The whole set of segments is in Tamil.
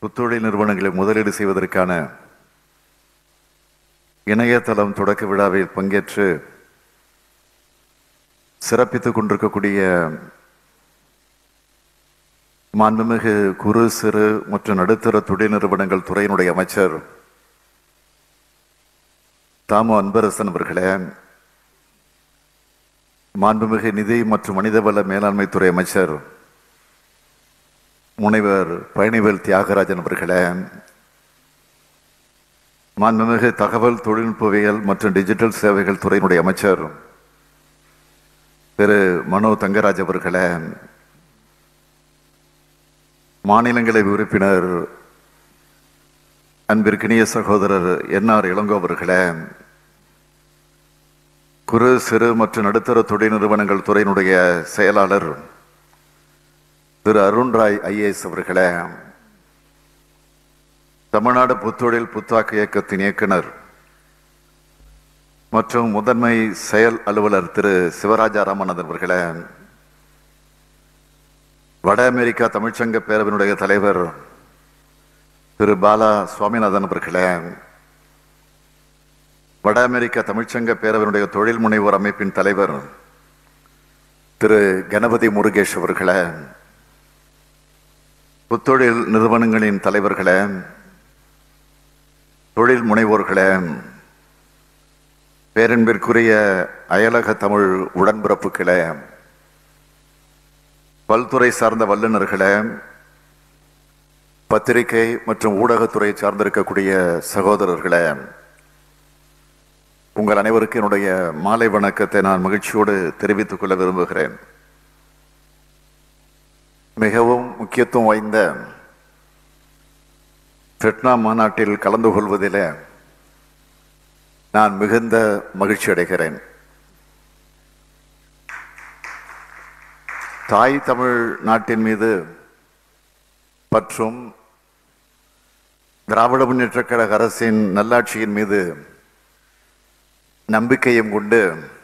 புத்தொழில் நிறுவனங்களை முதலீடு செய்வதற்கான இணையதளம் தொடக்க விழாவில் பங்கேற்று சிறப்பித்துக் கொண்டிருக்கக்கூடிய மாண்புமிகு குறு சிறு மற்றும் நடுத்தர தொழில் நிறுவனங்கள் துறையினுடைய அமைச்சர் தாமு அன்பரசன் அவர்களே மாண்புமிகு நிதி மற்றும் மனிதவள மேலாண்மை துறை அமைச்சர் முனைவர் பழனிவேல் தியாகராஜன் அவர்களே மாண்புமிகு தகவல் தொழில்நுட்பவியல் மற்றும் டிஜிட்டல் சேவைகள் துறையினுடைய அமைச்சர் திரு மனோ தங்கராஜ் அவர்களே மாநிலங்களவை உறுப்பினர் அன்பிற்கினிய சகோதரர் என்ஆர் இளங்கோ அவர்களே குறு சிறு மற்றும் நடுத்தர தொழில் நிறுவனங்கள் துறையினுடைய செயலாளர் திரு அருண்ராய் ஐஏஎஸ் அவர்களே தமிழ்நாடு புத்தொழில் புத்தாக்க இயக்கத்தின் இயக்குனர் மற்றும் முதன்மை செயல் அலுவலர் திரு சிவராஜா ராமநாதன் அவர்களே வட அமெரிக்கா தமிழ்ச்சங்க பேரவையினுடைய தலைவர் திரு பாலா சுவாமிநாதன் அவர்களே வட அமெரிக்கா தமிழ்ச்சங்க பேரவையினுடைய தொழில் முனைவோர் அமைப்பின் தலைவர் திரு கணபதி முருகேஷ் அவர்களே புத்தொழில் நிறுவனங்களின் தலைவர்களே தொழில் முனைவோர்களே பேரன்பிற்குரிய அயலக தமிழ் உடன்பிறப்புகளே பல்துறை சார்ந்த வல்லுநர்களே பத்திரிகை மற்றும் ஊடகத்துறை சார்ந்திருக்கக்கூடிய சகோதரர்களே உங்கள் அனைவருக்கும் என்னுடைய மாலை வணக்கத்தை நான் மகிழ்ச்சியோடு தெரிவித்துக் கொள்ள விரும்புகிறேன் மிகவும் முக்கியத்துவம் வாய்ந்த ஃபெட்னா மாநாட்டில் கலந்து கொள்வதில் நான் மிகுந்த மகிழ்ச்சி அடைகிறேன் தாய் தமிழ் நாட்டின் மீது பற்றும் திராவிட முன்னேற்றக் கழக அரசின் நல்லாட்சியின் மீது நம்பிக்கையும் கொண்டு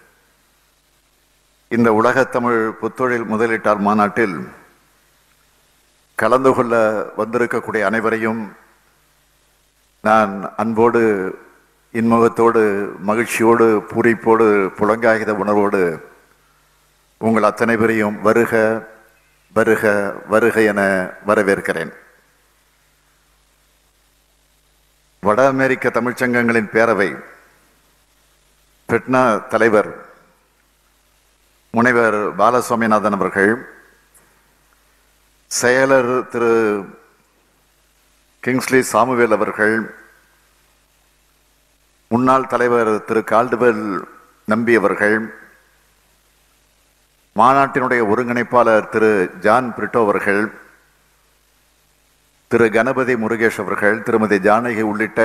இந்த உலகத்தமிழ் புத்தொழில் முதலீட்டாளர் மாநாட்டில் கலந்து கொள்ள வந்திருக்கக்கூடிய அனைவரையும் நான் அன்போடு இன்முகத்தோடு மகிழ்ச்சியோடு பூரிப்போடு புலங்காகித உணர்வோடு உங்கள் அத்தனை பேரையும் வருக வருக வருக என வரவேற்கிறேன் வட அமெரிக்க தமிழ்ச்சங்கங்களின் பேரவை பெட்னா தலைவர் முனைவர் பாலசுவாமிநாதன் அவர்கள் செயலர் திரு கிங்ஸ்லி சாமுவேல் அவர்கள் முன்னாள் தலைவர் திரு கால்டுவெல் நம்பி அவர்கள் மாநாட்டினுடைய ஒருங்கிணைப்பாளர் திரு ஜான் பிரிட்டோ அவர்கள் திரு கணபதி முருகேஷ் அவர்கள் திருமதி ஜானகி உள்ளிட்ட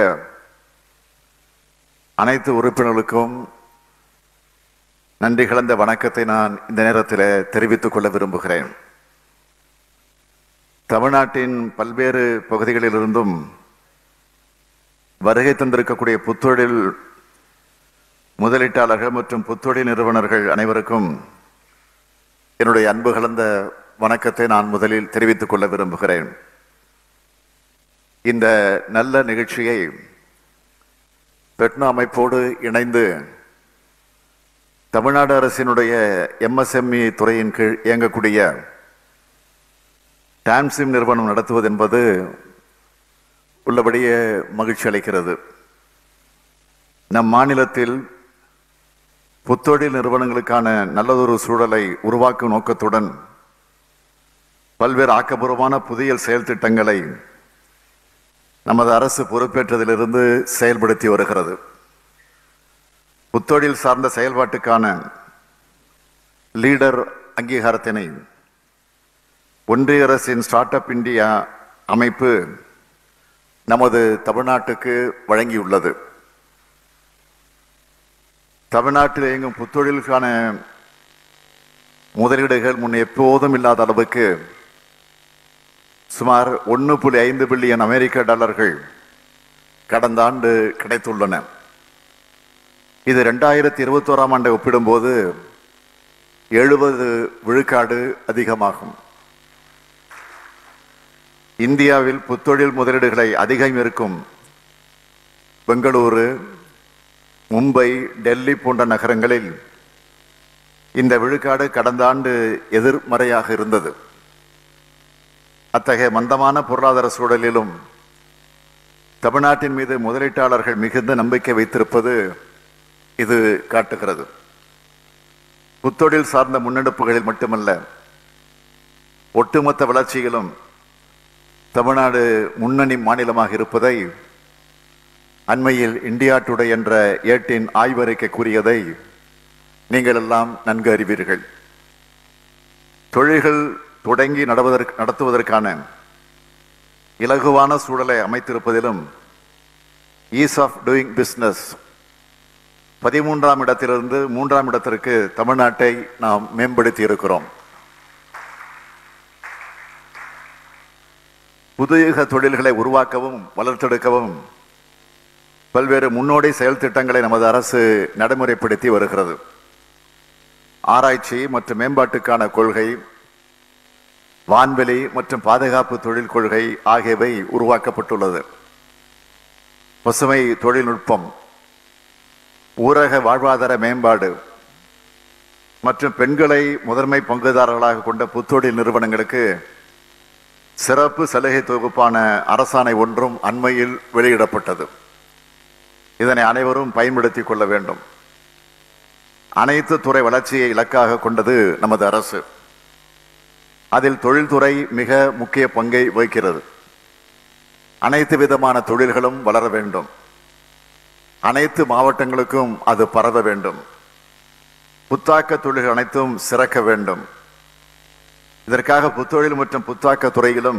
அனைத்து உறுப்பினர்களுக்கும் நன்றி கலந்த வணக்கத்தை நான் இந்த நேரத்தில் தெரிவித்துக் கொள்ள விரும்புகிறேன் தமிழ்நாட்டின் பல்வேறு பகுதிகளிலிருந்தும் வருகை தந்திருக்கக்கூடிய புத்தொழில் முதலீட்டாளர்கள் மற்றும் புத்தொழில் நிறுவனர்கள் அனைவருக்கும் என்னுடைய அன்பு கலந்த வணக்கத்தை நான் முதலில் தெரிவித்துக் கொள்ள விரும்புகிறேன் இந்த நல்ல நிகழ்ச்சியை பெட்னா அமைப்போடு இணைந்து தமிழ்நாடு அரசினுடைய எம்எஸ்எம்இ துறையின் கீழ் இயங்கக்கூடிய டான்சிம் நிறுவனம் நடத்துவது என்பது உள்ளபடியே மகிழ்ச்சி அளிக்கிறது நம் மாநிலத்தில் புத்தொழில் நிறுவனங்களுக்கான நல்லதொரு சூழலை உருவாக்கும் நோக்கத்துடன் பல்வேறு ஆக்கப்பூர்வமான புதிய செயல் திட்டங்களை நமது அரசு பொறுப்பேற்றதிலிருந்து செயல்படுத்தி வருகிறது புத்தொழில் சார்ந்த செயல்பாட்டுக்கான லீடர் அங்கீகாரத்தினை ஒன்றிய அரசின் ஸ்டார்ட் அப் இந்தியா அமைப்பு நமது தமிழ்நாட்டுக்கு வழங்கியுள்ளது தமிழ்நாட்டில் இயங்கும் புத்தொழிலுக்கான முதலீடுகள் முன் எப்போதும் இல்லாத அளவுக்கு சுமார் ஒன்று புள்ளி ஐந்து பில்லியன் அமெரிக்க டாலர்கள் கடந்த ஆண்டு கிடைத்துள்ளன இது ரெண்டாயிரத்தி இருபத்தோராம் ஆண்டை ஒப்பிடும்போது எழுபது விழுக்காடு அதிகமாகும் இந்தியாவில் புத்தொழில் முதலீடுகளை அதிகம் இருக்கும் பெங்களூரு மும்பை டெல்லி போன்ற நகரங்களில் இந்த விழுக்காடு கடந்த ஆண்டு எதிர்மறையாக இருந்தது அத்தகைய மந்தமான பொருளாதார சூழலிலும் தமிழ்நாட்டின் மீது முதலீட்டாளர்கள் மிகுந்த நம்பிக்கை வைத்திருப்பது இது காட்டுகிறது புத்தொழில் சார்ந்த முன்னெடுப்புகளில் மட்டுமல்ல ஒட்டுமொத்த வளர்ச்சியிலும் தமிழ்நாடு முன்னணி மாநிலமாக இருப்பதை அண்மையில் இந்தியா டுடே என்ற ஏட்டின் ஆய்வறிக்கை கூறியதை நீங்கள் எல்லாம் நன்கு அறிவீர்கள் தொழில்கள் தொடங்கி நடவதற்கு நடத்துவதற்கான இலகுவான சூழலை அமைத்திருப்பதிலும் ஈஸ் ஆஃப் டூயிங் பிஸ்னஸ் பதிமூன்றாம் இடத்திலிருந்து மூன்றாம் இடத்திற்கு தமிழ்நாட்டை நாம் மேம்படுத்தி இருக்கிறோம் புதுயுக தொழில்களை உருவாக்கவும் வளர்த்தெடுக்கவும் பல்வேறு முன்னோடி செயல் திட்டங்களை நமது அரசு நடைமுறைப்படுத்தி வருகிறது ஆராய்ச்சி மற்றும் மேம்பாட்டுக்கான கொள்கை வான்வெளி மற்றும் பாதுகாப்பு தொழில் கொள்கை ஆகியவை உருவாக்கப்பட்டுள்ளது பசுமை தொழில்நுட்பம் ஊரக வாழ்வாதார மேம்பாடு மற்றும் பெண்களை முதன்மை பங்குதாரர்களாக கொண்ட புத்தொழில் நிறுவனங்களுக்கு சிறப்பு சலுகை தொகுப்பான அரசாணை ஒன்றும் அண்மையில் வெளியிடப்பட்டது இதனை அனைவரும் பயன்படுத்திக் கொள்ள வேண்டும் அனைத்து துறை வளர்ச்சியை இலக்காக கொண்டது நமது அரசு அதில் தொழில்துறை மிக முக்கிய பங்கை வகிக்கிறது அனைத்து விதமான தொழில்களும் வளர வேண்டும் அனைத்து மாவட்டங்களுக்கும் அது பரவ வேண்டும் புத்தாக்க தொழில்கள் அனைத்தும் சிறக்க வேண்டும் இதற்காக புத்தொழில் மற்றும் புத்தாக்க துறையிலும்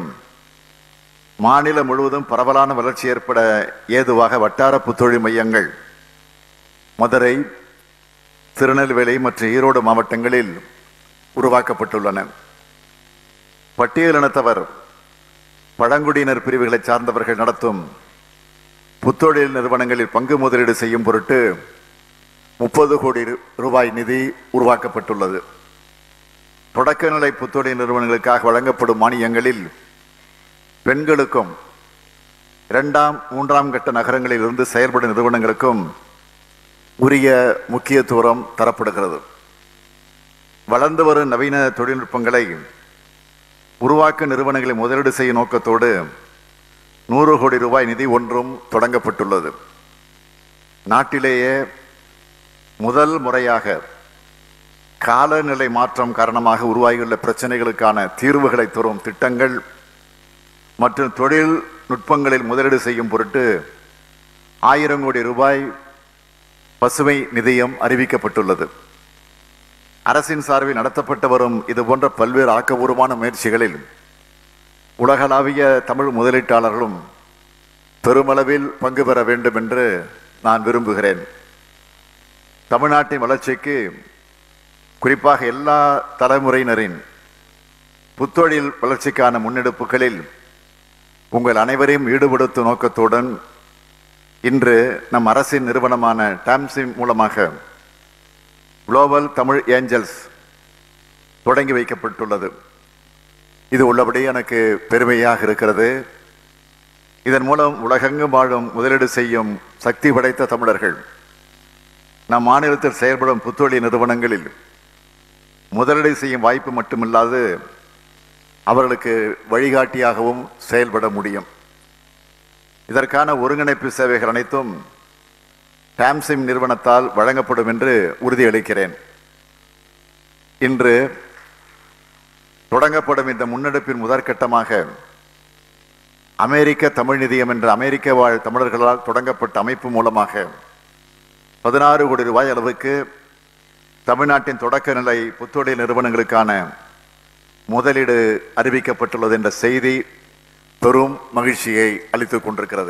மாநிலம் முழுவதும் பரவலான வளர்ச்சி ஏற்பட ஏதுவாக வட்டார புத்தொழில் மையங்கள் மதுரை திருநெல்வேலி மற்றும் ஈரோடு மாவட்டங்களில் உருவாக்கப்பட்டுள்ளன பட்டியலினத்தவர் பழங்குடியினர் பிரிவுகளை சார்ந்தவர்கள் நடத்தும் புத்தொழில் நிறுவனங்களில் பங்கு முதலீடு செய்யும் பொருட்டு முப்பது கோடி ரு- ரூபாய் நிதி உருவாக்கப்பட்டுள்ளது தொடக்கநிலை புத்தொழில் நிறுவனங்களுக்காக வழங்கப்படும் மானியங்களில் பெண்களுக்கும் இரண்டாம் மூன்றாம் கட்ட நகரங்களில் இருந்து செயல்படும் நிறுவனங்களுக்கும் உரிய முக்கியத்துவம் தரப்படுகிறது வளர்ந்து வரும் நவீன தொழில்நுட்பங்களை உருவாக்க நிறுவனங்களை முதலீடு செய்யும் நோக்கத்தோடு நூறு கோடி ரூபாய் நிதி ஒன்றும் தொடங்கப்பட்டுள்ளது நாட்டிலேயே முதல் முறையாக காலநிலை மாற்றம் காரணமாக உருவாகியுள்ள பிரச்சனைகளுக்கான தீர்வுகளை தரும் திட்டங்கள் மற்றும் தொழில் நுட்பங்களில் முதலீடு செய்யும் பொருட்டு ஆயிரம் கோடி ரூபாய் பசுமை நிதியம் அறிவிக்கப்பட்டுள்ளது அரசின் சார்பில் நடத்தப்பட்டு வரும் இது போன்ற பல்வேறு ஆக்கபூர்வமான முயற்சிகளில் உலகளாவிய தமிழ் முதலீட்டாளர்களும் பெருமளவில் பங்கு பெற வேண்டும் என்று நான் விரும்புகிறேன் தமிழ்நாட்டின் வளர்ச்சிக்கு குறிப்பாக எல்லா தலைமுறையினரின் புத்தொழில் வளர்ச்சிக்கான முன்னெடுப்புகளில் உங்கள் அனைவரையும் ஈடுபடுத்தும் நோக்கத்துடன் இன்று நம் அரசின் நிறுவனமான டாம்சின் மூலமாக குளோபல் தமிழ் ஏஞ்சல்ஸ் தொடங்கி வைக்கப்பட்டுள்ளது இது உள்ளபடி எனக்கு பெருமையாக இருக்கிறது இதன் மூலம் உலகெங்கும் வாழும் முதலீடு செய்யும் சக்தி படைத்த தமிழர்கள் நம் மாநிலத்தில் செயல்படும் புத்தொழில் நிறுவனங்களில் முதலீடு செய்யும் வாய்ப்பு மட்டுமில்லாது அவர்களுக்கு வழிகாட்டியாகவும் செயல்பட முடியும் இதற்கான ஒருங்கிணைப்பு சேவைகள் அனைத்தும் டாம்சிம் நிறுவனத்தால் வழங்கப்படும் என்று உறுதியளிக்கிறேன் இன்று தொடங்கப்படும் இந்த முன்னெடுப்பின் முதற்கட்டமாக அமெரிக்க தமிழ் நிதியம் என்ற அமெரிக்க வாழ் தமிழர்களால் தொடங்கப்பட்ட அமைப்பு மூலமாக பதினாறு கோடி ரூபாய் அளவுக்கு தமிழ்நாட்டின் தொடக்க நிலை புத்தொழில் நிறுவனங்களுக்கான முதலீடு அறிவிக்கப்பட்டுள்ளது என்ற செய்தி பெரும் மகிழ்ச்சியை அளித்துக் கொண்டிருக்கிறது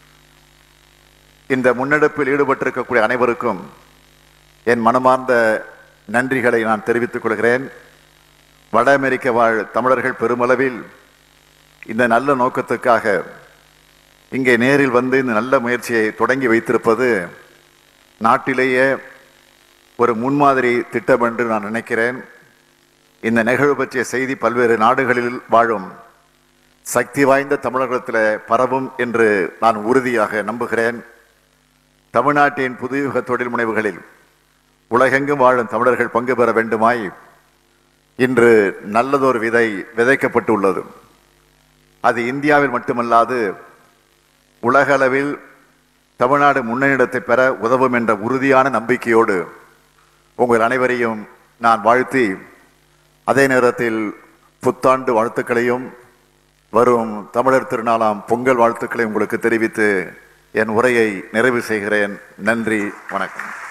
இந்த முன்னெடுப்பில் ஈடுபட்டிருக்கக்கூடிய அனைவருக்கும் என் மனமார்ந்த நன்றிகளை நான் தெரிவித்துக் கொள்கிறேன் வட அமெரிக்க வாழ் தமிழர்கள் பெருமளவில் இந்த நல்ல நோக்கத்துக்காக இங்கே நேரில் வந்து இந்த நல்ல முயற்சியை தொடங்கி வைத்திருப்பது நாட்டிலேயே ஒரு முன்மாதிரி திட்டம் என்று நான் நினைக்கிறேன் இந்த நிகழ்வு பற்றிய செய்தி பல்வேறு நாடுகளில் வாழும் சக்தி வாய்ந்த தமிழகத்தில் பரவும் என்று நான் உறுதியாக நம்புகிறேன் தமிழ்நாட்டின் புதுயுக தொழில் முனைவுகளில் உலகெங்கும் வாழும் தமிழர்கள் பங்கு பெற வேண்டுமாய் இன்று நல்லதொரு விதை விதைக்கப்பட்டுள்ளது அது இந்தியாவில் மட்டுமல்லாது உலகளவில் தமிழ்நாடு முன்னேற்றத்தை பெற உதவும் என்ற உறுதியான நம்பிக்கையோடு உங்கள் அனைவரையும் நான் வாழ்த்தி அதே நேரத்தில் புத்தாண்டு வாழ்த்துக்களையும் வரும் தமிழர் திருநாளாம் பொங்கல் வாழ்த்துக்களை உங்களுக்கு தெரிவித்து என் உரையை நிறைவு செய்கிறேன் நன்றி வணக்கம்